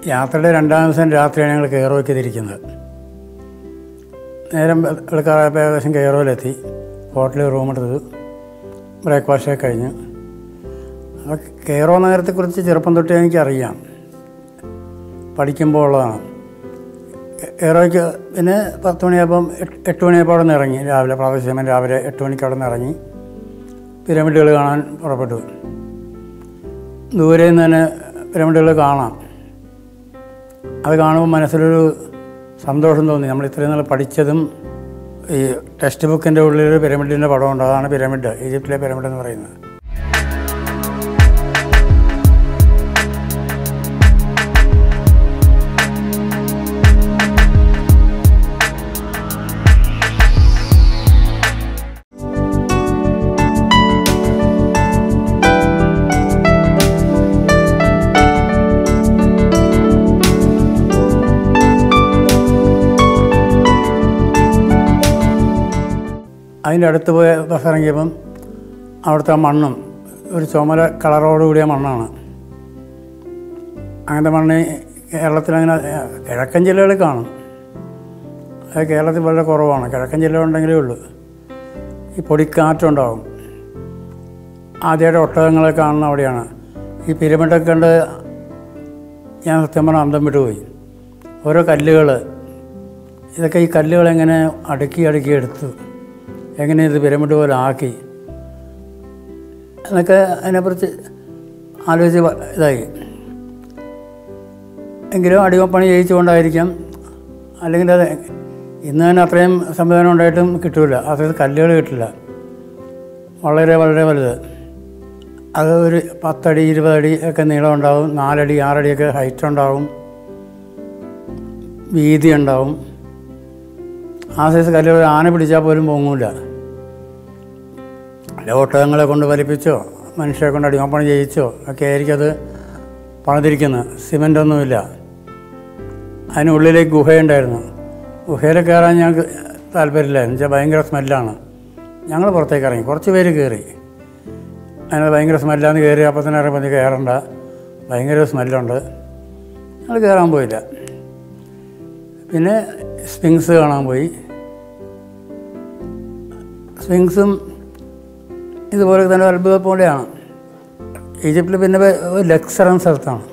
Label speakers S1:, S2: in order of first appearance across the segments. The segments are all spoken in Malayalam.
S1: യാത്രയുടെ രണ്ടാം ദിവസം രാത്രിയാണ് ഞങ്ങൾ കെയറോയ്ക്ക് തിരിക്കുന്നത് നേരം വെളുക്കാറായപ്പോൾ ഏകദേശം കെയറോയിലെത്തി ഹോട്ടലിൽ റൂമെടുത്തത് ബ്രേക്ക്ഫാസ്റ്റൊക്കെ കഴിഞ്ഞ് അപ്പോൾ കെയറോ നഗരത്തെക്കുറിച്ച് ചെറുപ്പം തൊട്ടേ എനിക്കറിയാം പഠിക്കുമ്പോൾ ഉള്ളതാണ് കെയറോയ്ക്ക് പിന്നെ പത്ത് മണിയാകുമ്പം എട്ട് എട്ട് മണിയായപ്പോൾ അവിടെ നിന്ന് ഇറങ്ങി രാവിലെ പ്രാദേശിക സമയം രാവിലെ എട്ട് മണിക്ക് അവിടെ നിന്ന് ഇറങ്ങി പിരമിഡുകൾ കാണാൻ പുറപ്പെട്ടു ദൂരെ നിന്ന് തന്നെ പിരമിഡുകൾ കാണാം അത് കാണുമ്പോൾ മനസ്സിലൊരു സന്തോഷം തോന്നി നമ്മൾ ഇത്രയും നാൾ പഠിച്ചതും ഈ ടെക്സ്റ്റ് ബുക്കിൻ്റെ ഉള്ളിൽ പിരമിഡിൻ്റെ പടമുണ്ട് അതാണ് പിരമിഡ് ഈജിപ്തിലെ പിരമിഡ് എന്ന് പറയുന്നത് അതിൻ്റെ അടുത്ത് പോയ ബസ് ഇറങ്ങിയപ്പം അവിടുത്തെ ആ മണ്ണും ഒരു ചുമല കളറോട് കൂടിയ മണ്ണാണ് അങ്ങനത്തെ മണ്ണ് കേരളത്തിലങ്ങനെ കിഴക്കൻ ജില്ലകളിൽ കാണും അത് കേരളത്തിൽ വളരെ കുറവാണ് കിഴക്കൻ ജില്ല ഉണ്ടെങ്കിലേ ഉള്ളൂ ഈ പൊടിക്കാറ്റുണ്ടാവും ആദ്യമായിട്ട് ഒട്ടകങ്ങളെ കാണുന്ന അവിടെയാണ് ഈ പിരമിഡൊക്കെ കണ്ട് ഞാൻ സത്യം പറഞ്ഞാൽ അന്തം വിട്ടുപോയി ഓരോ കല്ലുകൾ ഇതൊക്കെ ഈ കല്ലുകൾ എങ്ങനെ അടുക്കി അടുക്കി എടുത്തു എങ്ങനെ ഇത് പിരമിഡ് പോലെ ആക്കി എന്നൊക്കെ അതിനെക്കുറിച്ച് ആലോചിച്ച് വ- ഇതായി എങ്കിലും അടിമപ്പണി ചെയ്യിച്ചുകൊണ്ടായിരിക്കാം അല്ലെങ്കിൽ അത് ഇന്ന് തന്നെ അത്രയും സംവിധാനം ഉണ്ടായിട്ടും കിട്ടില്ല അതായത് കല്ലുകൾ കിട്ടില്ല വളരെ വളരെ വലുത് അത് ഒരു പത്തടി ഇരുപതടി ഒക്കെ നീളം ഉണ്ടാവും നാലടി ആറടിയൊക്കെ ഹൈറ്റ് ഉണ്ടാവും വീതി ഉണ്ടാവും ആ സൈസ് കല്ലുകൾ ആന പിടിച്ചാൽ പോലും പൊങ്ങൂല അല്ല ഒട്ടകങ്ങളെ കൊണ്ട് വലിപ്പിച്ചോ മനുഷ്യരെ കൊണ്ട് അടിമപ്പണി ചെയ്യിച്ചോ ഒക്കെ ആയിരിക്കും അത് പണിതിരിക്കുന്നത് സിമൻ്റ് ഒന്നുമില്ല അതിനുള്ളിലേക്ക് ഗുഹയുണ്ടായിരുന്നു ഗുഹയിൽ കയറാൻ ഞങ്ങൾക്ക് താല്പര്യമില്ലായിരുന്നു വെച്ചാൽ ഭയങ്കര സ്മെല്ലാണ് ഞങ്ങൾ പുറത്തേക്ക് ഇറങ്ങി കുറച്ച് പേര് കയറി അതിനകത്ത് ഭയങ്കര സ്മെല്ലാന്ന് കയറി അപ്പോൾ തന്നെ ഇറങ്ങി കയറണ്ട ഭയങ്കര സ്മെല്ലുണ്ട് ഞങ്ങൾ കയറാൻ പോയില്ല പിന്നെ സ്പിങ്സ് കാണാൻ പോയി സ്പിങ്സും ഇതുപോലെ തന്നെ അത്ഭുത പോലെയാണ് ഈജിപ്തിൽ പിന്നെ വേ- ഒരു ലക്സർ എന്ന സ്ഥലത്താണ്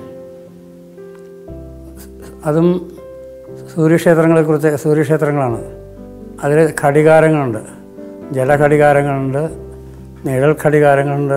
S1: അതും സൂര്യക്ഷേത്രങ്ങളെക്കുറിച്ച് സൂര്യക്ഷേത്രങ്ങളാണ് അതിൽ ഘടികാരങ്ങളുണ്ട് ജലഘടികാരങ്ങളുണ്ട് നിഴൽ ഘടികാരങ്ങളുണ്ട്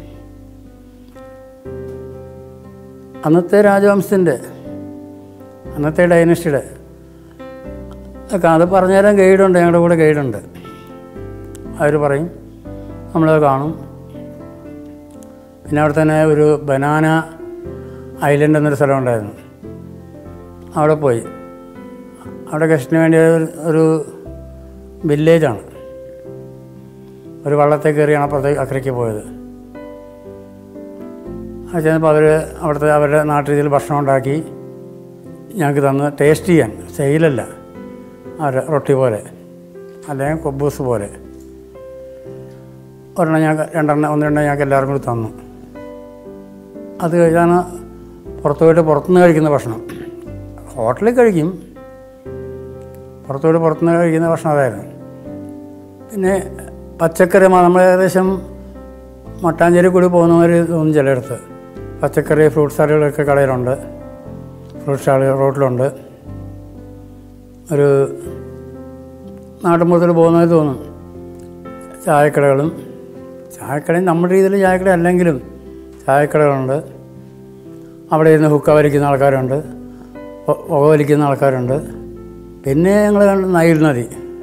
S1: അന്നത്തെ രാജവംശത്തിൻ്റെ അന്നത്തെ ഡൈനസ്റ്റിയുടെ ഒക്കെ അത് പറഞ്ഞുതരാൻ ഗൈഡുണ്ട് ഞങ്ങളുടെ കൂടെ ഗൈഡുണ്ട് അവർ പറയും നമ്മളത് കാണും പിന്നെ അവിടെ തന്നെ ഒരു ബനാന ഐലൻഡ് എന്നൊരു സ്ഥലം ഉണ്ടായിരുന്നു അവിടെ പോയി അവിടെ ഗസ്റ്റിന് വേണ്ടി ഒരു- ഒരു വില്ലേജാണ് ഒരു വള്ളത്തെ കയറിയാണ് അപ്പുറത്തേക്ക് അക്കരയ്ക്ക് പോയത് അത് ചെന്നപ്പോൾ അവർ അവിടുത്തെ അവരുടെ നാട്ടുരീതിയിൽ ഭക്ഷണം ഉണ്ടാക്കി ഞങ്ങൾക്ക് തന്ന് ടേസ്റ്റ് ചെയ്യാൻ സെയിലല്ല അവരുടെ റൊട്ടി പോലെ അല്ലെങ്കിൽ കൊബൂസ് പോലെ ഒരെണ്ണം ഞങ്ങൾക്ക് രണ്ടെണ്ണം ഒന്ന് രണ്ടെണ്ണം ഞങ്ങൾക്ക് എല്ലാവർക്കും കൂടി തന്നു അത് കഴിഞ്ഞാണ് പുറത്ത് പോയിട്ട് പുറത്തുനിന്ന് കഴിക്കുന്ന ഭക്ഷണം ഹോട്ടലിൽ കഴിക്കും പുറത്ത് പോയിട്ട് പുറത്തുനിന്ന് കഴിക്കുന്ന ഭക്ഷണം അതായിരുന്നു പിന്നെ പച്ചക്കറി മ- നമ്മൾ ഏകദേശം മട്ടാഞ്ചേരി കൂടി പോകുന്നവർ തോന്നും ചിലയിടത്ത് പച്ചക്കറി ഫ്രൂട്ട് സാലഡുകളൊക്കെ കടയിലുണ്ട് ഫ്രൂട്ട് സ്റ്റാൾ റോട്ടിലുണ്ട് ഒരു നാട്ടുമ്പുറത്തിൽ പോകുന്നവർ തോന്നും ചായക്കടകളും ചായക്കടയും നമ്മുടെ രീതിയിൽ ചായക്കട അല്ലെങ്കിലും ചായക്കടകളുണ്ട് അവിടെ ഇരുന്ന് ഹുക്ക വലിക്കുന്ന ആൾക്കാരുണ്ട് പൊ- പുക വലിക്കുന്ന ആൾക്കാരുണ്ട് പിന്നെ ഞങ്ങൾ കണ്ട നൈൽ നദി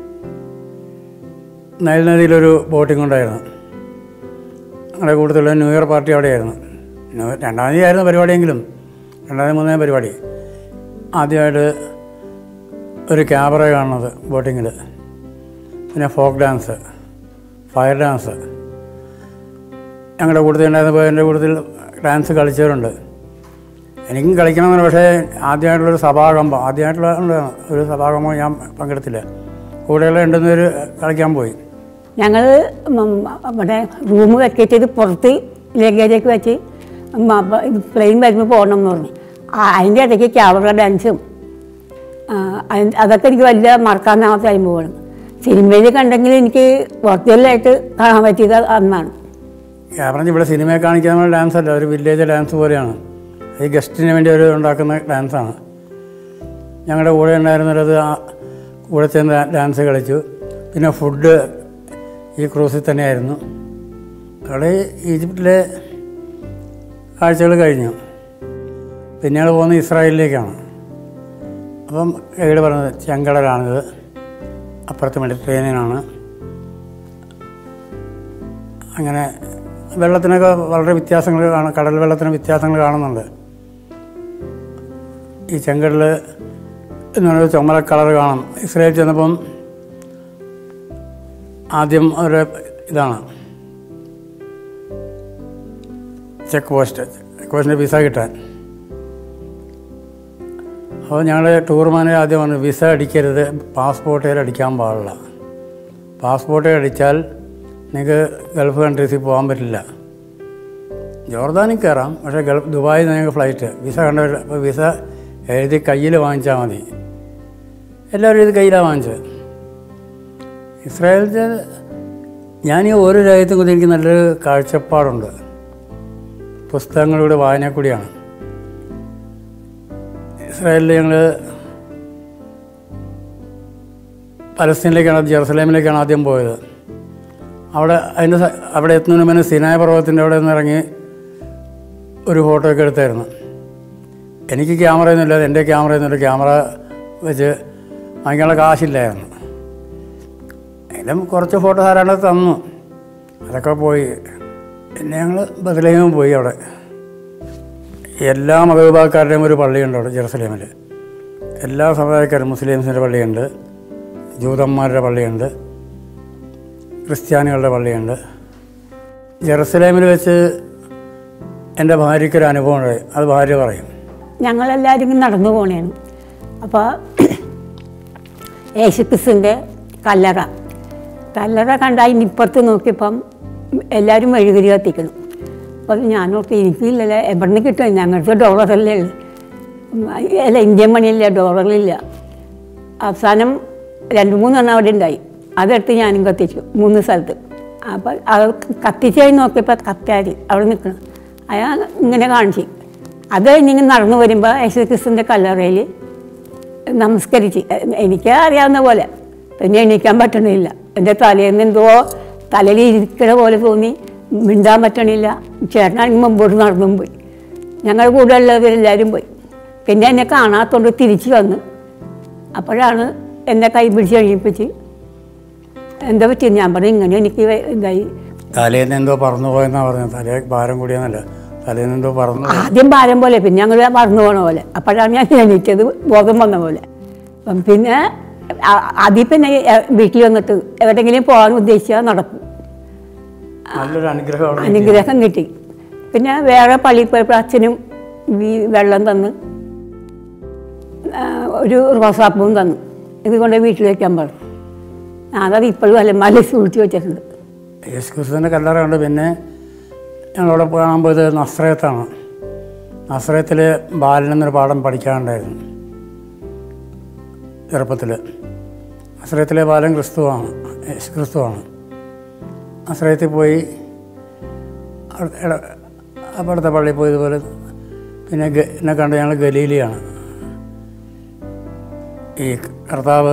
S1: നൈൽ നദിയിലൊരു ബോട്ടിംഗ് ഉണ്ടായിരുന്നു ഞങ്ങളുടെ കൂടുതലുള്ള ന്യൂ ഇയർ പാർട്ടി അവിടെയായിരുന്നു ന്യൂ രണ്ടാം തീയതി ആയിരുന്നു പരിപാടിയെങ്കിലും രണ്ടാം തീയതി മൂന്നാം പരിപാടി ആദ്യമായിട്ട് ഒരു ക്യാമറ കാണുന്നത് ബോട്ടിങ്ങിൽ പിന്നെ ഫോക്ക് ഡാൻസ് ഫയർ ഡാൻസ് ഞങ്ങളുടെ കൂട്ടത്തിൽ ഉണ്ടായിരുന്നപ്പോൾ എൻ്റെ കൂട്ടത്തിൽ ഡാൻസ് കളിച്ചവരുണ്ട് എനിക്കും കളിക്കണമെന്ന് പക്ഷേ ആദ്യമായിട്ടുള്ളൊരു സഭാകമ്പം ആദ്യമായിട്ടുള്ള ഉണ്ടായിരുന്നു. ഒരു സഭാകമ്പം ഞാൻ പങ്കെടുത്തില്ല കൂടെയുള്ള രണ്ടു പേര് കളിക്കാൻ പോയി
S2: ഞങ്ങൾ ഇവിടെ റൂം വെക്കേറ്റ് ചെയ്ത് പുറത്ത് ലഗേജൊക്കെ വെച്ച് പ്ലെയിൻ വരുമ്പോൾ പോകണം എന്ന് പറഞ്ഞു ആ- അതിൻ്റെ ഇടയ്ക്ക് ക്യാമറ ഡാൻസും ആ, അത് അതൊക്കെ എനിക്ക് വലിയ മറക്കാനാവാത്ത അനുഭവമാണ് സിനിമയിൽ കണ്ടെങ്കിൽ എനിക്ക് വെർച്വലായിട്ട് കാണാൻ പറ്റിയത് അന്നാണ്
S1: ഞാൻ പറഞ്ഞ ഇവിടെ സിനിമയെ കാണിക്കുന്ന ഡാൻസ് അല്ല ഒരു വില്ലേജ് ഡാൻസ് പോലെയാണ് ഈ ഗസ്റ്റിന് വേണ്ടി ഒരു ഉണ്ടാക്കുന്ന ഡാൻസാണ് ഞങ്ങളുടെ കൂടെ ഉണ്ടായിരുന്നവരത് ആ കൂടെ ചെന്ന് ഡാൻസ് കളിച്ചു പിന്നെ ഫുഡ് ഈ ക്രൂസിൽ തന്നെയായിരുന്നു അവിടെ ഈജിപ്തിലെ കാഴ്ചകൾ കഴിഞ്ഞു പിന്നെ ഞങ്ങൾ പോകുന്നത് ഇസ്രായേലിലേക്കാണ് അപ്പം ഗൈഡ് പറഞ്ഞത് ചെങ്കടലാണിത് അപ്പുറത്ത് മെഡിറ്ററേനിയനാണ് അങ്ങനെ വെള്ളത്തിനൊക്കെ വളരെ വ്യത്യാസങ്ങൾ കാണും കടൽ വെള്ളത്തിന് വ്യത്യാസങ്ങൾ കാണുന്നുണ്ട് ഈ ചെങ്കടൽ എന്ന് പറയുന്നത് ചുമല കളർ കാണും ഇസ്രയേൽ ചെന്നപ്പം ആദ്യം ഒരു ഇതാണ് ചെക്ക് പോസ്റ്റ് ചെക്ക് പോസ്റ്റിൻ്റെ വിസ കിട്ടാൻ അപ്പോൾ ഞങ്ങൾ ടൂർ മാനേജർ ആദ്യം പറഞ്ഞു വിസ അടിക്കരുത് പാസ്പോർട്ടേൽ അടിക്കാൻ പാടില്ല പാസ്പോർട്ടേൽ അടിച്ചാൽ നിങ്ങൾക്ക് ഗൾഫ് കൺട്രീസിൽ പോകാൻ പറ്റില്ല ജോർദാനിൽ കയറാം പക്ഷേ ഗൾഫ് ദുബായിൽ നിങ്ങൾക്ക് ഫ്ലൈറ്റ് വിസ കണ്ട അപ്പോൾ വിസ എഴുതി കയ്യിൽ വാങ്ങിച്ചാൽ മതി എല്ലാവരും ഇത് കയ്യിലാണ് വാങ്ങിച്ചത് ഇസ്രായേലിൽ ഞാൻ ഈ ഓരോ രാജ്യത്തും കൂടി എനിക്ക് നല്ലൊരു കാഴ്ചപ്പാടുണ്ട് പുസ്തകങ്ങളുടെ വായന കൂടിയാണ് ഇസ്രായേലിൽ ഞങ്ങൾ പലസ്തീനിലേക്കാണ് ജെറുസലേമിലേക്കാണ് ആദ്യം പോയത് അവിടെ അതിൻ്റെ സ- അവിടെ എത്തുന്നതിന് മുന്നേ സിനായ പർവ്വതത്തിൻ്റെ അവിടെ നിന്ന് ഇറങ്ങി ഒരു ഫോട്ടോ ഒക്കെ എടുത്തായിരുന്നു എനിക്ക് ക്യാമറയൊന്നുമില്ല എൻ്റെ ക്യാമറയൊന്നുമില്ല ക്യാമറ വെച്ച് വാങ്ങിക്കാനുള്ള കാശില്ലായിരുന്നു എങ്കിലും കുറച്ച് ഫോട്ടോ ധാരാളം തന്നു അതൊക്കെ പോയി പിന്നെ ഞങ്ങൾ ബദലേഹം പോയി അവിടെ എല്ലാ മതവിഭാഗക്കാരുടെയും ഒരു പള്ളിയുണ്ട് അവിടെ ജെറുസലേമിൽ എല്ലാ സമുദായക്കാരും മുസ്ലിംസിൻ്റെ പള്ളിയുണ്ട് ജൂതന്മാരുടെ പള്ളിയുണ്ട് ക്രിസ്ത്യാനികളുടെ പള്ളിയുണ്ട് ജെറുസലേമിൽ വെച്ച് എൻ്റെ ഭാര്യയ്ക്കൊരു അനുഭവം ഉണ്ടായി അത് ഭാര്യ പറയും
S2: ഞങ്ങളെല്ലാവരും ഇങ്ങനെ നടന്നു പോണേണ് അപ്പോൾ യേശുക്രിസ്തുവിൻ്റെ കല്ലറ കല്ലറ കണ്ട അതിന് ഇപ്പുറത്ത് നോക്കിയപ്പം എല്ലാവരും മെഴുകുതിരി കത്തിക്കണം അപ്പോൾ ഞാനോർത്ത് എനിക്കില്ലല്ലോ എവിടെ നിന്ന് കിട്ടും ഞങ്ങൾക്ക് ഡോളറല്ലേ ഉള്ളു ഉം, അല്ല ഇന്ത്യൻ മണിയില്ല ഡോളറില്ല അവസാനം രണ്ട് മൂന്നെണ്ണം അവിടെ ഉണ്ടായി അതെടുത്ത് ഞാനും കത്തിച്ചു മൂന്ന് സ്ഥലത്ത് അപ്പോൾ അത് കത്തിച്ച് കഴിഞ്ഞ് നോക്കിയപ്പോൾ കത്താരി അവിടെ നിൽക്കണം അയാൾ ഇങ്ങനെ കാണിച്ചു അത് കഴിഞ്ഞിങ്ങനെ നടന്നു വരുമ്പോൾ യേശുക്രിസ്തുവിൻ്റെ കല്ലറയിൽ നമസ്കരിച്ച് എ- എനിക്ക് അറിയാവുന്ന പോലെ പിന്നെ എണീക്കാൻ പറ്റണില്ല എൻ്റെ തലേന്ന് എന്തോ തലയിൽ ഇരിക്കണ പോലെ തോന്നി മിണ്ടാൻ പറ്റണില്ല ചേട്ടനാണെങ്കിൽ മുമ്പോട്ട് നടന്നും പോയി ഞങ്ങളുടെ കൂടെ ഉള്ളവരെല്ലാവരും പോയി പിന്നെ എന്നെ കാണാത്തോണ്ട് തിരിച്ചു വന്നു അപ്പോഴാണ് എന്നെ കൈ പിടിച്ച് കഴിയിപ്പിച്ച് എന്താ പറ്റി ഞാൻ പറഞ്ഞു ഇങ്ങനെ എനിക്ക് വേ- ഇതായി
S1: തലേന്ന് എന്തോ പറന്നു പോയെന്നാണ് പറഞ്ഞത് തലേ ഭാരം കൂടിയെന്നല്ല തലേന്ന് എന്തോ പറന്നു പോയി.
S2: ആദ്യം ഭാരം പോലെ പിന്നെ ഞങ്ങൾ മറന്നു പോണ പോലെ അപ്പോഴാണ് ഞാൻ എണീറ്റത് ബോധം വന്ന പോലെ അപ്പം പിന്നെ ആ- ആദ്യം പിന്നെ എ- വീട്ടിൽ വന്നിട്ട് എവിടെയെങ്കിലും പോകാൻ ഉദ്ദേശിച്ചാൽ നടക്കും
S1: നല്ലൊരു അനുഗ്രഹം അവിടെ കിട്ടി.
S2: അനുഗ്രഹം കിട്ടി പിന്നെ വേറെ പള്ളിയിൽ പോയപ്പോൾ അച്ഛനും ഈ വെള്ളം തന്ന് ആ, ഒരു റോസാപ്പൂവും തന്നു ഇതുകൊണ്ട് വീട്ടിൽ വയ്ക്കാൻ പറഞ്ഞു അതത് ഇപ്പോഴും അലമാലയിൽ സൂക്ഷിച്ച് വെച്ചിട്ടുണ്ട്
S1: യേശു ക്രിസ്തുവിൻ്റെ കല്ലറ ഉണ്ട് പിന്നെ ഞങ്ങളവിടെ കാണാൻ പോയത് നസ്രയത്താണ് നസ്രയത്തിൽ ബാലൻ എന്നൊരു പാഠം പഠിക്കാനുണ്ടായിരുന്നു ചെറുപ്പത്തിൽ നസ്രയത്തിലെ ബാലൻ ക്രിസ്തുവാണ് യേശു ക്രിസ്തുവാണ് നസ്രയത്തിൽ പോയി അവിടെ- എട- അപ്പുറത്തെ പള്ളിയിൽ പോയി ഇതുപോലെ പിന്നെ ഗ- എന്നെ കണ്ട് ഞങ്ങൾ ഗലീലിയാണ് ഈ കർത്താവ്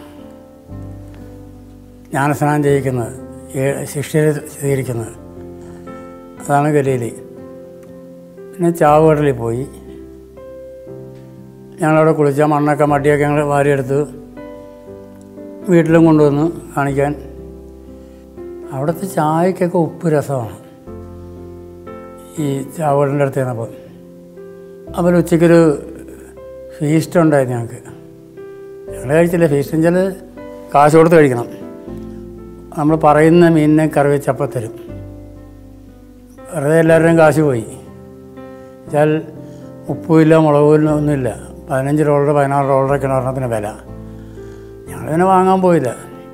S1: ജ്ഞാനസ്നാനം ചെയ്യിക്കുന്നത് ഏ- ശിഷ്യരെ സ്വീകരിക്കുന്നത് അതാണ് ഗലീലി പിന്നെ ചാവുകടലിൽ പോയി ഞങ്ങളവിടെ കുളിച്ച മണ്ണൊക്കെ മടിയൊക്കെ ഞങ്ങൾ വാരിയെടുത്ത് വീട്ടിലും കൊണ്ടുവന്ന് കാണിക്കാൻ അവിടുത്തെ ചായക്കൊക്കെ ഉപ്പ് രസമാണ് ഈ ചാവുകടലിൻ്റെ അടുത്ത് ചെന്നപ്പോൾ അപ്പോൾ ഉച്ചയ്ക്കൊരു ഫീസ്റ്റ് ഉണ്ടായിരുന്നു ഞങ്ങൾക്ക് ഞങ്ങൾ കഴിച്ചില്ല ഫീസ്റ്റ് വെച്ചാൽ കാശ് കൊടുത്ത് കഴിക്കണം നമ്മൾ പറയുന്ന മീനിനെ കറി വെച്ചപ്പം തരും വെറുതെ എല്ലാവരുടെയും കാശ് പോയി വെച്ചാൽ ഉപ്പുമില്ല മുളകുമില്ല ഒന്നുമില്ല പതിനഞ്ച് ഡോളർ പതിനാറ് ഡോളറൊക്കെയാണ് ഒരെണ്ണത്തിന് വില ഞങ്ങളിതിനെ വാങ്ങാൻ പോയില്ല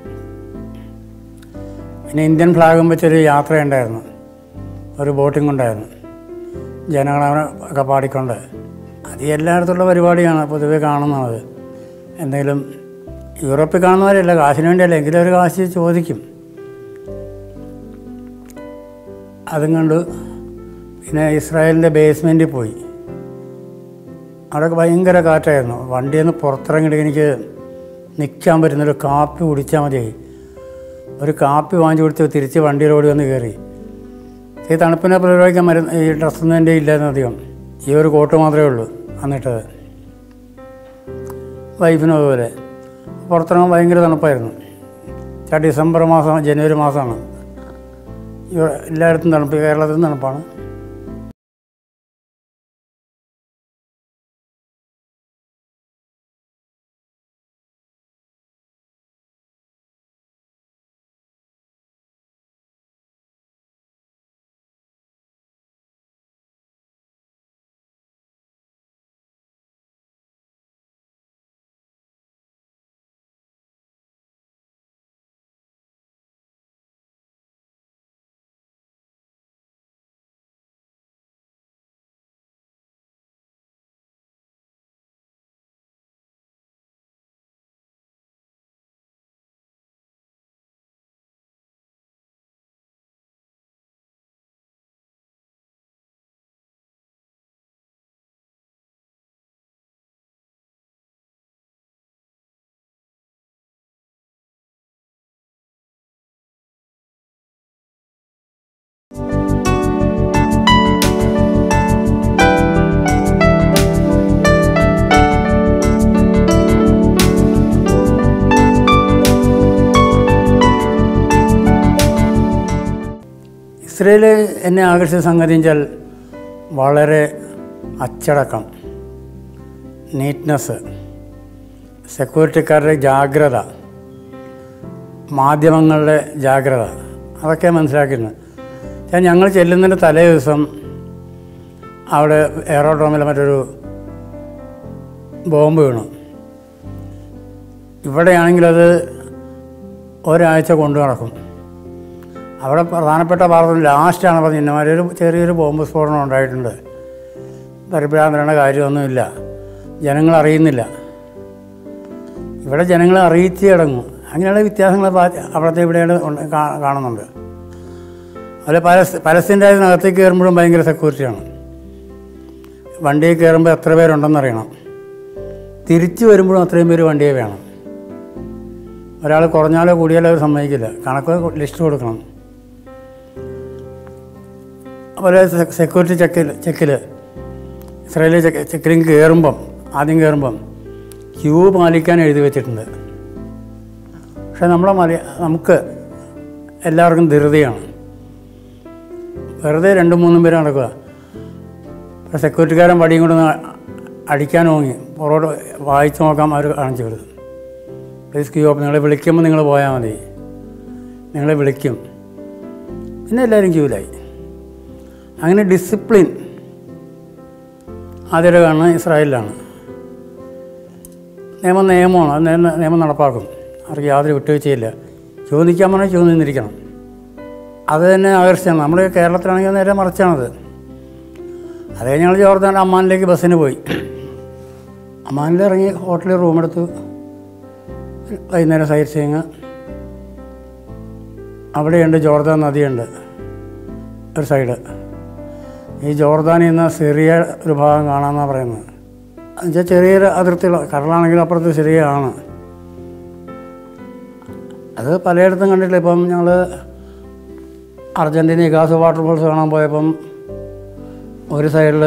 S1: പിന്നെ ഇന്ത്യൻ ഫ്ലാഗും വെച്ചൊരു യാത്രയുണ്ടായിരുന്നു ഒരു ബോട്ടിംഗ് ഉണ്ടായിരുന്നു ജനഗണമന ഒക്കെ പാടിക്കൊണ്ട് അത് അത് എല്ലായിടത്തുള്ള പരിപാടിയാണ് പൊതുവെ കാണുന്നത് എന്തെങ്കിലും യൂറോപ്പിൽ കാണുന്നവരല്ല കാശിന് വേണ്ടിയല്ല എങ്കിലും ഒരു കാശ് ചോദിക്കും അതും കണ്ട് പിന്നെ ഇസ്രായേലിൻ്റെ ബേസ്മെൻറ്റിൽ പോയി അവിടെ ഭയങ്കര കാറ്റായിരുന്നു വണ്ടിയിൽ നിന്ന് പുറത്തിറങ്ങിയിട്ട് എനിക്ക് നിൽക്കാൻ പറ്റുന്നൊരു കാപ്പി കുടിച്ചാൽ മതിയായി ഒരു കാപ്പി വാങ്ങിച്ചു കൊടുത്ത് തിരിച്ച് വണ്ടിയിൽ ഓടി വന്ന് കയറി ഈ തണുപ്പിനെ പ്രതിരോധിക്കാൻ മരുന്ന് ഈ ഡ്രസ്സൊന്നും എൻ്റെ ഇല്ലായിരുന്നു അധികം ഈ ഒരു കോട്ട് മാത്രമേ ഉള്ളൂ എന്നിട്ടത് വൈഫിനും അതുപോലെ പുറത്തിറങ്ങാൻ ഭയങ്കര തണുപ്പായിരുന്നു ആ ഡിസംബർ മാസം ജനുവരി മാസമാണ് ഇവിടെ എല്ലായിടത്തും തണുപ്പ് കേരളത്തിലും തണുപ്പാണ് ഇസ്രയേൽ എന്നെ ആകർഷിച്ച സംഗതി വെച്ചാൽ വളരെ അച്ചടക്കം നീറ്റ്നെസ് സെക്യൂരിറ്റിക്കാരുടെ ജാഗ്രത മാധ്യമങ്ങളുടെ ജാഗ്രത അതൊക്കെ മനസ്സിലാക്കുന്നത് ഞാൻ ഞങ്ങൾ ചെല്ലുന്നതിൻ്റെ തലേ ദിവസം അവിടെ എയറോഡ്രോമിൽ മറ്റൊരു ബോംബ് വീണു ഇവിടെയാണെങ്കിൽ അത് ഒരാഴ്ച കൊണ്ടു നടക്കും അവിടെ പ്രധാനപ്പെട്ട വാർത്ത ലാസ്റ്റാണ് പറഞ്ഞത് ഇന്നമാരൊരു ചെറിയൊരു ബോംബ് സ്ഫോടനം ഉണ്ടായിട്ടുണ്ട് പരിഭ്രാന്തരേണ്ട കാര്യമൊന്നുമില്ല ജനങ്ങൾ അറിയുന്നില്ല ഇവിടെ ജനങ്ങളെ അറിയിച്ച് കിടങ്ങും അങ്ങനെയുള്ള വ്യത്യാസങ്ങൾ പാ- അവിടുത്തെ ഇവിടെയാണ് ഉണ്ട് കാ- കാണുന്നുണ്ട് അതുപോലെ പലസ് പലസ്തീൻ്റെ അതിനകത്തേക്ക് കയറുമ്പോഴും ഭയങ്കര സെക്യൂരിറ്റിയാണ് വണ്ടിയിൽ കയറുമ്പോൾ എത്ര പേരുണ്ടെന്ന് അറിയണം തിരിച്ചു വരുമ്പോഴും അത്രയും പേര് വണ്ടിയെ വേണം ഒരാൾ കുറഞ്ഞാലോ കൂടിയാലോ അവർ സമ്മതിക്കില്ല കണക്ക് ലിസ്റ്റ് കൊടുക്കണം അതുപോലെ സെ- സെക്യൂരിറ്റി ചെക്കിൽ ചെക്കിൽ ഇസ്രായേലി ചെക്ക് ചെക്കിലിങ് കയറുമ്പം ആദ്യം കയറുമ്പം ക്യൂ പാലിക്കാൻ എഴുതി വെച്ചിട്ടുണ്ട് പക്ഷെ നമ്മളെ മല നമുക്ക് എല്ലാവർക്കും ധൃതിയാണ് വെറുതെ രണ്ടും മൂന്നും പേര് നടക്കുക അപ്പോൾ സെക്യൂരിറ്റിക്കാരൻ വടിയും കൊണ്ട് അടിക്കാൻ ഓങ്ങി പുറകോട്ട് വായിച്ചു നോക്കാം അവർ കാണിച്ചു കൊടുത്തു പ്ലീസ് ക്യൂ ഓപ്പൺ നിങ്ങളെ വിളിക്കുമ്പോൾ നിങ്ങൾ പോയാൽ മതി നിങ്ങളെ വിളിക്കും പിന്നെ എല്ലാവരും ക്യൂലായി അങ്ങനെ ഡിസിപ്ലിൻ ആദ്യമായിട്ട് കാണുന്നത് ഇസ്രായേലിലാണ് നിയമം നിയമമാണ് അത് നിയമം നിയമം നടപ്പാക്കും അവർക്ക് യാതൊരു വിട്ടുവീഴ്ചയില്ല ക്യൂ നിൽക്കാൻ പറഞ്ഞാൽ ക്യൂ നിന്നിരിക്കണം അത് തന്നെ ആകർഷിച്ചാണ് നമ്മുടെ കേരളത്തിലാണെങ്കിൽ നേരെ മറിച്ചാണത് അത് കഴിഞ്ഞ് ഞങ്ങൾ ജോർദാൻ അമ്മാനിലേക്ക് ബസ്സിന് പോയി അമ്മാനിൽ ഇറങ്ങി ഹോട്ടലിൽ റൂമെടുത്തു വൈകുന്നേരം സൈറ്റ് സീയിങ് അവിടെയുണ്ട് ജോർദാൻ നദിയുണ്ട് ഒരു സൈഡ് ഈ ജോർദാനിൽ നിന്ന് സിറിയ ഒരു ഭാഗം കാണാമെന്നാണ് പറയുന്നത് എന്നുവെച്ചാൽ ചെറിയൊരു അതിർത്തിയുള്ള കടലാണെങ്കിലും അപ്പുറത്ത് സിറിയ ആണ് അത് പലയിടത്തും കണ്ടിട്ടില്ല ഇപ്പം ഞങ്ങൾ അർജൻറ്റീന ഇഗാസ് വാട്ടർഫോൾസ് കാണാൻ പോയപ്പം ഒരു സൈഡിൽ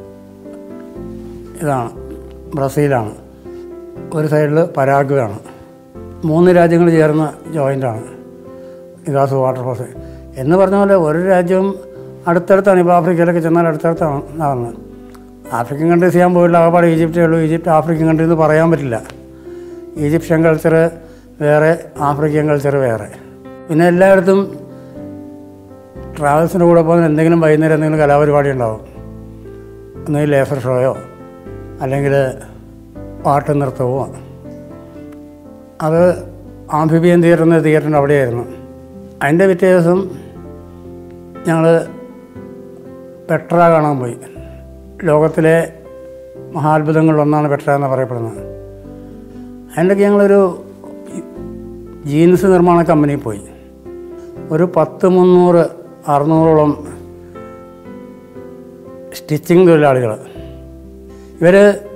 S1: ഇതാണ് ബ്രസീലാണ് ഒരു സൈഡിൽ പരാഗ്വയാണ് മൂന്ന് രാജ്യങ്ങൾ ചേർന്ന ജോയിൻ്റാണ് ഇഗാസ് വാട്ടർഫോൾസ് എന്ന് പറഞ്ഞ പോലെ ഒരു രാജ്യവും അടുത്തടുത്താണ് ഇപ്പോൾ ആഫ്രിക്കയിലൊക്കെ ചെന്നാൽ അടുത്തടുത്താണ് നടന്നത് ആഫ്രിക്കൻ കൺട്രീസ് ചെയ്യാൻ പോയില്ല ആകപ്പാട് ഈജിപ്റ്റേ ഉള്ളൂ ഈജിപ്റ്റ് ആഫ്രിക്കൻ കൺട്രി എന്ന് പറയാൻ പറ്റില്ല ഈജിപ്ഷ്യൻ കൾച്ചർ വേറെ ആഫ്രിക്കൻ കൾച്ചർ വേറെ പിന്നെ എല്ലായിടത്തും ട്രാവൽസിൻ്റെ കൂടെ പോകുന്ന എന്തെങ്കിലും വൈകുന്നേരം എന്തെങ്കിലും കലാപരിപാടി ഉണ്ടാവും ഒന്നുകിൽ ലേസർ ഷോയോ അല്ലെങ്കിൽ പാട്ട് നൃത്തമോ അത് ആംഫിബിയൻ തിയേറ്റർ എന്ന തിയേറ്ററിൻ്റെ അവിടെയായിരുന്നു അതിൻ്റെ പിറ്റേ ദിവസം ഞങ്ങൾ പെട്ര കാണാൻ പോയി ലോകത്തിലെ മഹാത്ഭുതങ്ങളിലൊന്നാണ് പെട്ര എന്ന് പറയപ്പെടുന്നത് അതിൻ്റെയൊക്കെ ഞങ്ങളൊരു ജീൻസ് നിർമ്മാണ കമ്പനിയിൽ പോയി ഒരു പത്ത് മുന്നൂറ് അറുന്നൂറോളം സ്റ്റിച്ചിങ് തൊഴിലാളികൾ ഇവർ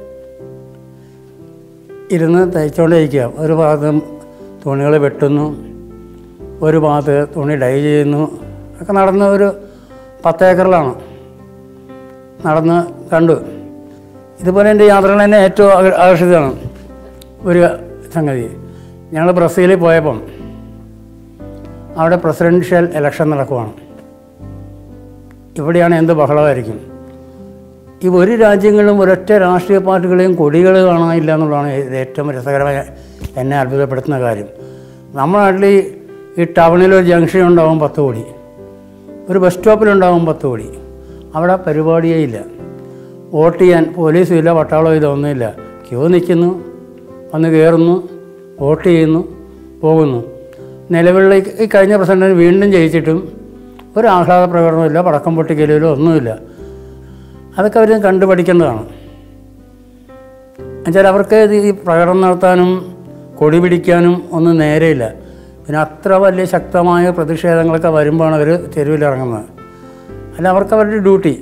S1: ഇരുന്ന് തയ്ച്ചുകൊണ്ടേയിരിക്കുക ഒരു ഭാഗത്ത് തുണികൾ വെട്ടുന്നു ഒരു ഭാഗത്ത് തുണി ഡൈ ചെയ്യുന്നു ഒക്കെ നടന്ന ഒരു പത്ത് ഏക്കറിലാണ് നടന്ന് കണ്ടു ഇതുപോലെ എൻ്റെ യാത്രകൾ എന്നെ ഏറ്റവും ആക- ആകർഷിച്ചതാണ് ഒരു സംഗതി ഞങ്ങൾ ബ്രസീലിൽ പോയപ്പം അവിടെ പ്രസിഡൻഷ്യൽ ഇലക്ഷൻ നടക്കുവാണ് ഇവിടെയാണ് എന്ത് ബഹളമായിരിക്കും ഈ ഒരു രാജ്യങ്ങളിലും ഒരൊറ്റ രാഷ്ട്രീയ പാർട്ടികളെയും കൊടികൾ കാണാനില്ല എന്നുള്ളതാണ് ഇത് ഏറ്റവും രസകരമായ എന്നെ അത്ഭുതപ്പെടുത്തുന്ന കാര്യം നമ്മുടെ നാട്ടിൽ ഈ- ഈ ടൗണിൽ ഒരു ജംഗ്ഷൻ ഉണ്ടാവും പത്ത് കോടി ഒരു ബസ് സ്റ്റോപ്പിലുണ്ടാവും പത്ത് കോടി അവിടെ പരിപാടിയേ ഇല്ല വോട്ട് ചെയ്യാൻ പോലീസും ഇല്ല പട്ടാളവും ഇല്ല ഒന്നുമില്ല ക്യൂ നിൽക്കുന്നു വന്ന് കയറുന്നു വോട്ട് ചെയ്യുന്നു പോകുന്നു നിലവിലുള്ള ഈ- ഈ കഴിഞ്ഞ പ്രസിഡന്റിന് വീണ്ടും ജയിച്ചിട്ടും ഒരു ആഹ്ലാദ പ്രകടനമില്ല പടക്കം പൊട്ടിക്കലിലോ ഒന്നുമില്ല അതൊക്കെ അവർ കണ്ടു പഠിക്കേണ്ടതാണ് എന്നുവെച്ചാൽ അവർക്ക് ഇത് ഈ പ്രകടനം നടത്താനും കൊടി പിടിക്കാനും ഒന്നും നേരെയില്ല പിന്നെ അത്ര വലിയ ശക്തമായ പ്രതിഷേധങ്ങളൊക്കെ വരുമ്പോഴാണ് അവർ തെരുവിലിറങ്ങുന്നത് അല്ല അവർക്ക് അവരുടെ ഡ്യൂട്ടി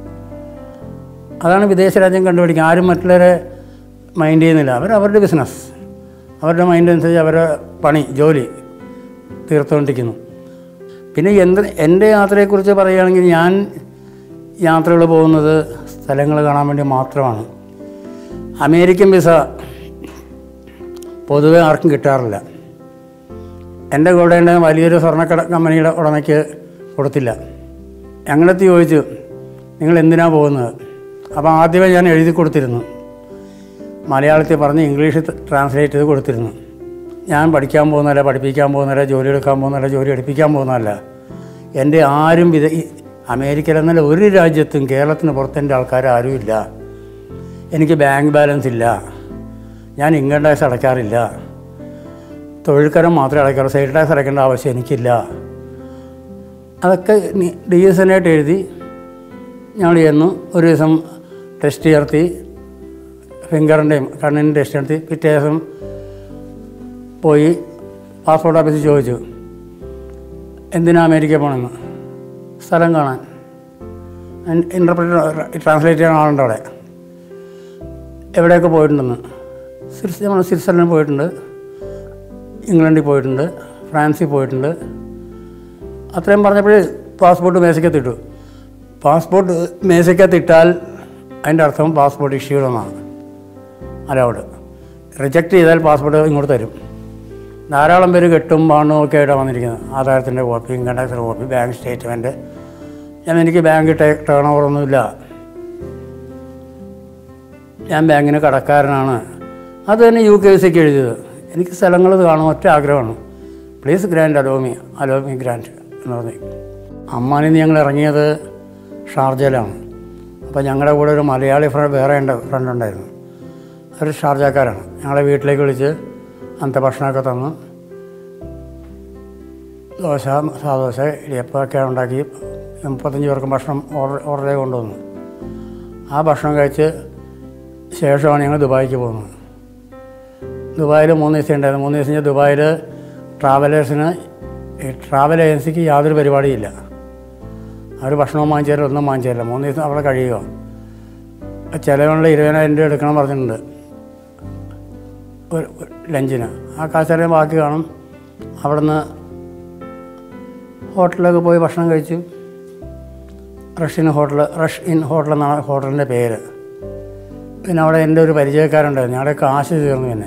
S1: അതാണ് വിദേശ രാജ്യം കണ്ടുപിടിക്കുക ആരും മറ്റുള്ളവരെ മൈൻഡ് ചെയ്യുന്നില്ല അവർ അവരുടെ ബിസിനസ് അവരുടെ മൈൻഡ് അനുസരിച്ച് അവരുടെ പണി ജോലി തീർത്തുകൊണ്ടിരിക്കുന്നു പിന്നെ എന്ത് എൻ്റെ യാത്രയെക്കുറിച്ച് പറയുകയാണെങ്കിൽ ഞാൻ യാത്രകൾ പോകുന്നത് സ്ഥലങ്ങൾ കാണാൻ വേണ്ടി മാത്രമാണ് അമേരിക്കൻ വിസ പൊതുവെ ആർക്കും കിട്ടാറില്ല എൻ്റെ കൂടെ ഉണ്ട് വലിയൊരു സ്വർണ്ണക്കട കമ്പനിയുടെ ഉടമയ്ക്ക് കൊടുത്തില്ല ഞങ്ങളെത്തി ചോദിച്ചു നിങ്ങൾ എന്തിനാണ് പോകുന്നത് അപ്പോൾ ആദ്യമേ ഞാൻ എഴുതി കൊടുത്തിരുന്നു മലയാളത്തിൽ പറഞ്ഞ് ഇംഗ്ലീഷിൽ ട്രാൻസ്ലേറ്റ് ചെയ്ത് കൊടുത്തിരുന്നു ഞാൻ പഠിക്കാൻ പോകുന്നതല്ല പഠിപ്പിക്കാൻ പോകുന്നതല്ല ജോലി എടുക്കാൻ പോകുന്നതല്ല ജോലി എടുപ്പിക്കാൻ പോകുന്നതല്ല എൻ്റെ ആരും വിധ ഈ അമേരിക്കയിൽ എന്നല്ല ഒരു രാജ്യത്തും കേരളത്തിന് പുറത്ത് എൻ്റെ ആൾക്കാർ ആരുമില്ല എനിക്ക് ബാങ്ക് ബാലൻസ് ഇല്ല ഞാൻ ഇൻകം ടാക്സ് അടയ്ക്കാറില്ല തൊഴിൽക്കരം മാത്രമേ അടയ്ക്കാറൂ സെയിൽ ടാക്സ് അടയ്ക്കേണ്ട ആവശ്യം എനിക്കില്ല അതൊക്കെ ഡി എസ് എൻ ആയിട്ട് എഴുതി ഞങ്ങൾ ചെന്നു ഒരു ദിവസം ടെസ്റ്റ് ചേർത്തി ഫിംഗറിൻ്റെയും കണ്ണിൻ്റെ ടെസ്റ്റ് നടത്തി പിറ്റേ ദിവസം പോയി പാസ്പോർട്ട് ഓഫീസിൽ ചോദിച്ചു എന്തിനാ അമേരിക്ക പോകണമെന്ന് സ്ഥലം കാണാൻ ഇൻ്റർപ്രറ്റർ ട്രാൻസ്ലേറ്റ് ചെയ്യാൻ ആളുണ്ട് അവിടെ എവിടെയൊക്കെ പോയിട്ടുണ്ടെന്ന് സ്വിറ്റ്സ നമ്മൾ സ്വിറ്റ്സർലൻഡ് പോയിട്ടുണ്ട് ഇംഗ്ലണ്ടിൽ പോയിട്ടുണ്ട് ഫ്രാൻസിൽ പോയിട്ടുണ്ട് അത്രയും പറഞ്ഞപ്പോൾ പാസ്പോർട്ട് മേശക്കത്തിട്ടു പാസ്പോർട്ട് മേശക്കത്തിട്ടാൽ അതിൻ്റെ അർത്ഥം പാസ്പോർട്ട് ഇഷ്യൂഡ് എന്നാണ് അലൗഡ് റിജക്റ്റ് ചെയ്താൽ പാസ്പോർട്ട് ഇങ്ങോട്ട് തരും ധാരാളം പേര് കെട്ടും ബാണും ഒക്കെ ആയിട്ടാണ് വന്നിരിക്കുന്നത് ആധാരത്തിൻ്റെ കോപ്പി ഇൻകം ടാക്സിൻ്റെ കോപ്പി ബാങ്ക് സ്റ്റേറ്റ്മെൻറ്റ് ഞാൻ എനിക്ക് ബാങ്ക് ടേൺ ഓവറൊന്നുമില്ല ഞാൻ ബാങ്കിന് കടക്കാരനാണ് അത് തന്നെ യു കെ സിക്ക് എഴുതിയത് എനിക്ക് സ്ഥലങ്ങൾ കാണും ഒറ്റ ആഗ്രഹമാണ് പ്ലീസ് ഗ്രാൻഡ് അലോമി അലോമി ഗ്രാൻഡ് എന്ന് പറഞ്ഞു അമ്മാനിൽ നിന്ന് ഞങ്ങൾ ഇറങ്ങിയത് ഷാർജയിലാണ് അപ്പോൾ ഞങ്ങളുടെ കൂടെ ഒരു മലയാളി ഫ്രണ്ട് വേറെ ഉണ്ട് ഫ്രണ്ട് ഉണ്ടായിരുന്നു ഒരു ഷാർജക്കാരാണ് ഞങ്ങളെ വീട്ടിലേക്ക് വിളിച്ച് അന്നത്തെ ഭക്ഷണമൊക്കെ തന്നു ദോശ സാദോശ ഇടിയപ്പമൊക്കെ ഉണ്ടാക്കി മുപ്പത്തഞ്ച് പേർക്കും ഭക്ഷണം ഓർഡർ ഓർഡർ കൊണ്ടുവന്നു ആ ഭക്ഷണം കഴിച്ച് ശേഷമാണ് ഞങ്ങൾ ദുബായിക്ക് പോകുന്നത് ദുബായിൽ മൂന്ന് ദിവസം ഉണ്ടായിരുന്നു മൂന്ന് ദിവസം കഴിഞ്ഞ് ദുബായിൽ ട്രാവലേഴ്സിന് ഈ ട്രാവൽ ഏജൻസിക്ക് യാതൊരു പരിപാടിയില്ല അവർ ഭക്ഷണവും വാങ്ങിച്ചു തരില്ല ഒന്നും വാങ്ങിച്ചു തരില്ല മൂന്ന് ദിവസം അവിടെ കഴിയുക ചിലവുള്ള ഇരുപതിനായിരം രൂപ എടുക്കണം പറഞ്ഞിട്ടുണ്ട് ഒരു ഒരു ലഞ്ചിന് ആ കാശറിയാൻ ബാക്കി കാണും അവിടുന്ന് ഹോട്ടലിലൊക്കെ പോയി ഭക്ഷണം കഴിച്ചു Russian hotel Rush Inn hotel എന്നാണ് ഹോട്ടലിൻ്റെ പേര് പിന്നെ അവിടെ എൻ്റെ ഒരു പരിചയക്കാരുണ്ടായിരുന്നു ഞങ്ങളുടെ കാശ് തീർന്നു പിന്നെ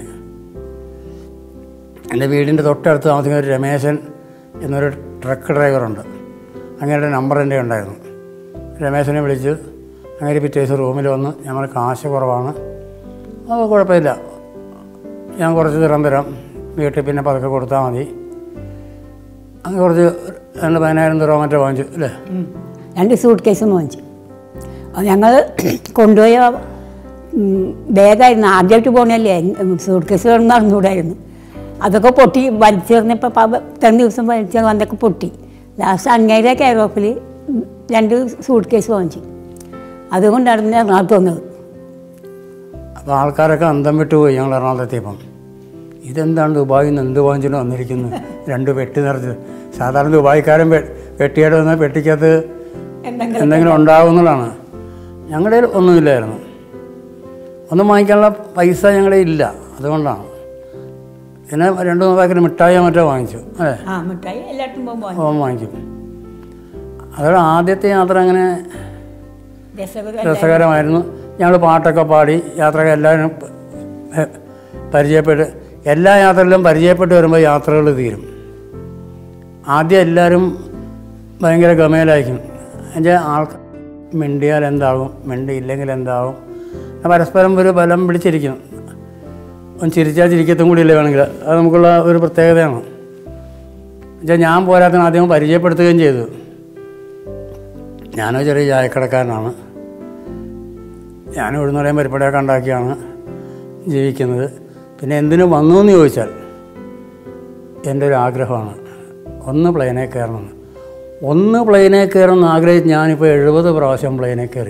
S1: എൻ്റെ വീടിൻ്റെ തൊട്ടടുത്ത് താമസിക്കുന്ന ഒരു രമേശൻ എന്നൊരു ട്രക്ക് ഡ്രൈവറുണ്ട് അങ്ങയുടെ നമ്പർ എൻ്റെ ഉണ്ടായിരുന്നു രമേശനെ വിളിച്ച് അങ്ങനെ പിറ്റേ ദിവസം റൂമിൽ വന്ന് ഞങ്ങൾ കാശ് കുറവാണ് അത് കുഴപ്പമില്ല ഞാൻ കുറച്ച് തരാൻ തരാം വീട്ടിൽ പിന്നെ പതുക്കെ കൊടുത്താൽ മതി അങ്ങനെ കുറച്ച് രണ്ട് പതിനായിരം തരാൻ മറ്റോ വാങ്ങിച്ചു അല്ലേ
S2: രണ്ട് സൂട്ട് കേസ് വാങ്ങിച്ചു അത് ഞങ്ങൾ കൊണ്ടുപോയ ഉം, ബാഗായിരുന്നു ആദ്യമായിട്ട് പോകണല്ലേ സൂട്ട് കേസ് വേണമെന്ന് അറിഞ്ഞുകൂടായിരുന്നു അതൊക്കെ പൊട്ടി വലിച്ചെറിഞ്ഞപ്പോൾ ഇത്രയും ദിവസം വലിച്ചെറിഞ്ഞ അതൊക്കെ പൊട്ടി ലാസ്റ്റ് അങ്ങേരെ കെയർ ഓഫിൽ രണ്ട് സൂട്ട് കേസ് വാങ്ങിച്ചു അതുകൊണ്ടാണ് ഞാൻ എറണാകുളത്ത് വന്നത്
S1: അപ്പോൾ ആൾക്കാരൊക്കെ അന്തം വിട്ടുപോയി ഞങ്ങൾ എറണാകുളത്തെത്തിയപ്പം ഇതെന്താണ് ദുബായിൽ നിന്ന് എന്ത് വാങ്ങിച്ചിട്ട് വന്നിരിക്കുന്നത് രണ്ട് പെട്ടി നിറച്ച് സാധാരണ ദുബായിക്കാരൻ വെ- വെട്ടിയായിട്ട് വന്നാൽ പെട്ടിക്കകത്ത്
S2: എന്തെങ്കിലും
S1: എന്തെങ്കിലും ഉണ്ടാവുന്നതാണ് ഞങ്ങളുടെ കയ്യിൽ ഒന്നുമില്ലായിരുന്നു ഒന്നും വാങ്ങിക്കാനുള്ള പൈസ ഞങ്ങളുടെ ഇല്ല അതുകൊണ്ടാണ് പിന്നെ രണ്ട് മൂന്ന് പാക്കറ്റ് മിഠായിയോ മറ്റോ വാങ്ങിച്ചു അല്ലേ
S2: ആ മിഠായി എല്ലായിടത്തും പോകുമ്പോൾ
S1: ഓം വാങ്ങിക്കും അതോടെ ആദ്യത്തെ യാത്ര അങ്ങനെ
S2: രസകരം
S1: രസകരമായിരുന്നു ഞങ്ങൾ പാട്ടൊക്കെ പാടി യാത്രകൾ എല്ലാവരും പ- പ- പരിചയപ്പെട്ട് എല്ലാ യാത്രയിലും പരിചയപ്പെട്ട് വരുമ്പോൾ യാത്രകൾ തീരും ആദ്യം എല്ലാവരും ഭയങ്കര ഗമയിലായിരിക്കും എൻ്റെ ആൾക്ക് മിണ്ടിയാൽ എന്താകും മിണ്ടിയില്ലെങ്കിൽ എന്താകും പരസ്പരം ഒരു ബലം പിടിച്ചിരിക്കും ഒന്ന് ചിരിച്ചാൽ ചിരിക്കത്തും കൂടിയില്ലേ വേണമെങ്കിൽ അത് നമുക്കുള്ള ഒരു പ്രത്യേകതയാണ് എന്നുവെച്ചാൽ ഞാൻ പോരാത്തിന് ആദ്യം പരിചയപ്പെടുത്തുകയും ചെയ്തു ഞാനോ ചെറിയ ചായക്കടക്കാരനാണ് ഞാൻ ഉഴുന്നുറയും പരിപ്പടയൊക്കെ ഉണ്ടാക്കിയാണ് ജീവിക്കുന്നത് പിന്നെ എന്തിനു വന്നു എന്ന് ചോദിച്ചാൽ എൻ്റെ ഒരു ആഗ്രഹമാണ് ഒന്ന് പ്ലെയിനെ കയറണമെന്ന് ഒന്ന് പ്ലെയിനെ കയറണമെന്ന് ആഗ്രഹിച്ച് ഞാനിപ്പോൾ എഴുപത് പ്രാവശ്യം പ്ലെയിനെ കയറി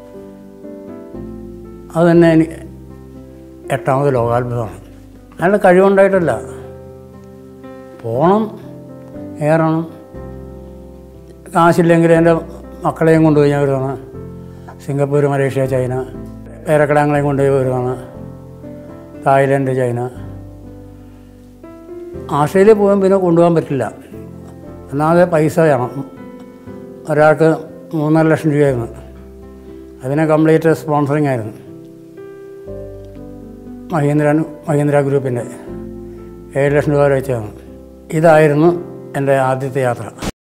S1: അത് തന്നെ എനിക്ക് എട്ടാമത് ലോകാത്ഭുതമാണ് അതിനുള്ള കഴിവുണ്ടായിട്ടല്ല പോകണം കയറണം കാശില്ലെങ്കിൽ എൻ്റെ മക്കളെയും കൊണ്ടുപോയി ഞാൻ വരുവാണ് സിംഗപ്പൂർ മലേഷ്യ ചൈന പേരക്കിടാങ്ങളെയും കൊണ്ടുപോയി വരുവാണ് തായ്ലൻഡ് ചൈന ആസ്ട്രേലിയ പോകാൻ പിന്നെ കൊണ്ടുപോകാൻ പറ്റില്ല ഒന്നാമത് പൈസ വേണം ഒരാൾക്ക് മൂന്നര ലക്ഷം രൂപയായിരുന്നു അതിനെ കംപ്ലീറ്റ് സ്പോൺസറിങ് ആയിരുന്നു മഹീന്ദ്ര മഹീന്ദ്ര ഗ്രൂപ്പിൻ്റെ ഏഴ് ലക്ഷം രൂപ വരെ വെച്ചാണ് ഇതായിരുന്നു എൻ്റെ ആദ്യത്തെ യാത്ര